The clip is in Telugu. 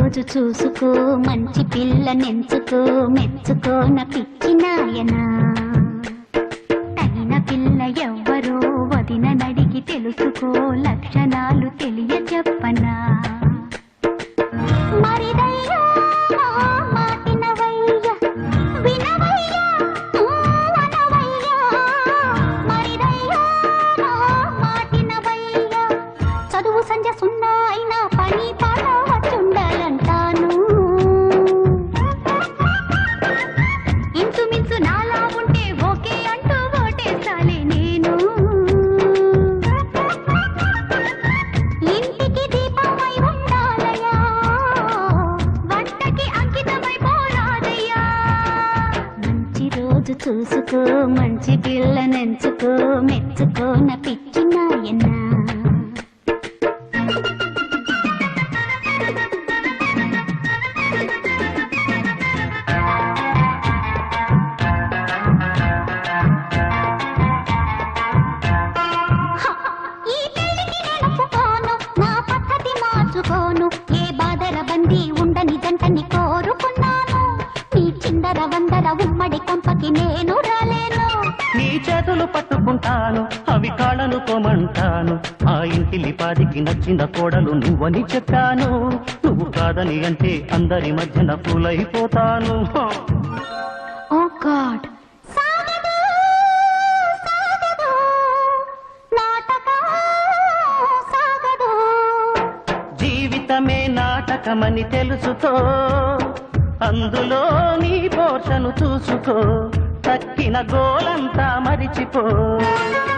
రోజు చూసుకో మంచి పిల్ల నెంచుకో మెచ్చుకో నా పిచ్చి నాయనా తగిన పిల్ల ఎవ్వరో వదిన నడిగి తెలుసుకో లక్షణాలు తెలియ చెప్పనా మరిదయ్యా మాటినవయ్య వినవయ్యా ఊ అనవయ్యా మరిదయ్యా మాటినవయ్యా చదువు సంజ సున్నా అయినా పని పాట వచ్చుండాలంటాను ఇంచుమించు నాలా ఉంటే ఓకే అంటూ ఓటేసాలే నేను ఇంటికి దీపమై ఉండాలయ్యా వంటకి అంకితమై పోరాదయ్యా మంచి రోజు చూసుకో మంచి పిల్ల నెంచుకో మెచ్చుకో నా పిచ్చి నాయనా హ! ఈ పెళ్లికి నేను ఒప్పుకోను నా పద్ధతి మార్చుకోను ఏ బాధల బందీ ఉండని జంటని కోరుకున్నాను నీ చిందర వందర ఉమ్మడి కొంపకి నేను రాలేను నీ చేతులు పట్టుకుంటాను అవి కాళ్ళను తోమంటాను ఆ ఇంటి లిపాదికి నచ్చిన కోడలు నువ్వని చెప్పాను నువ్వు కాదని అంటే అందరి మధ్యన పూలైపోతాను ఓ గాడ్ సాగదు సాగదు నాటకం సాగదు జీవితమే నాటకమని తెలుసుకో అందులో నీ పోషను చూసుకో తక్కిన గోలంతా మరిచిపో